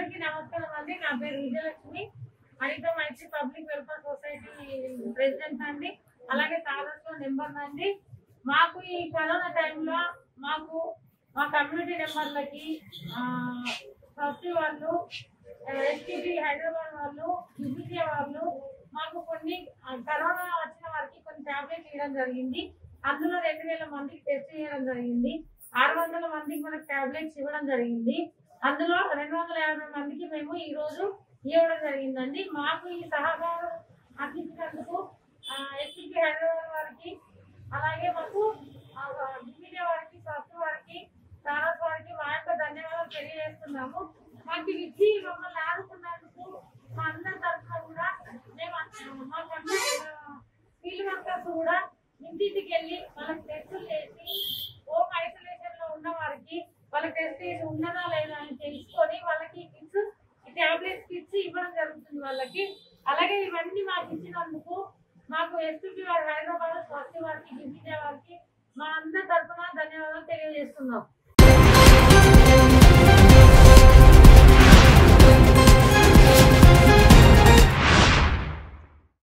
అందరికీ నమస్కారం అండి నా పేరు Vijayalakshmi Anitha Maitri public welfare society president అండి అలాగే తారస్లో నెంబర్ అండి మాకు ఈ కరోనా టైంలో మాకు మా కమ్యూనిటీ నెంబర్లకి ఫస్ట్ వాళ్ళు ఎస్టీపీ హైదరాబాద్ వాళ్ళు యూపీసీ వాళ్ళు మాకు కొన్ని ఆ, కరోనా వచ్చిన వారికి కొన్ని టాబ్లెట్స్ ఇవ్వడం జరిగింది అందులో రెండు వేల మందికి టెస్ట్ చేయడం జరిగింది ఆరు వందల మందికి మనకు టాబ్లెట్స్ ఇవ్వడం జరిగింది అందులో రెండు వందల యాభై మందికి మేము ఈ రోజు ఇవ్వడం జరిగిందండి మాకు ఈ సహకారం అందించినందుకు ఎస్పీ హైదరాబాద్ వారికి అలాగే మాకు మీడియా వారికి ఫస్ట్ వారికి తారస్ వారికి మా యొక్క ధన్యవాదాలు తెలియజేస్తున్నాము మాకు ఇవి ఇచ్చి మమ్మల్ని ఆదుకున్నందుకు మా అందరి తరఫున కూడా మేము ఆ, మా ఫీల్డ్ వర్కర్స్ కూడా ఇంటింటికి వెళ్ళి వాళ్ళకి టెస్టులు చేసి హోమ్ ఐసోలేషన్ లో ఉన్న వారికి వాళ్ళకి టెస్ట్ చేసి ఉన్నదా లేదా అని తెలుసుకొని వాళ్ళకి కిట్స్ టాబ్లెట్స్ కిట్స్ ఇవ్వడం జరుగుతుంది వాళ్ళకి అలాగే ఇవన్నీ మాకు ఇచ్చినందుకు మాకు ఎస్పీ వారి హైదరాబాద్ స్వస్తి వారికి డిప్యూటీ వారికి మా అందరి తరఫున ధన్యవాదాలు తెలియజేస్తున్నాం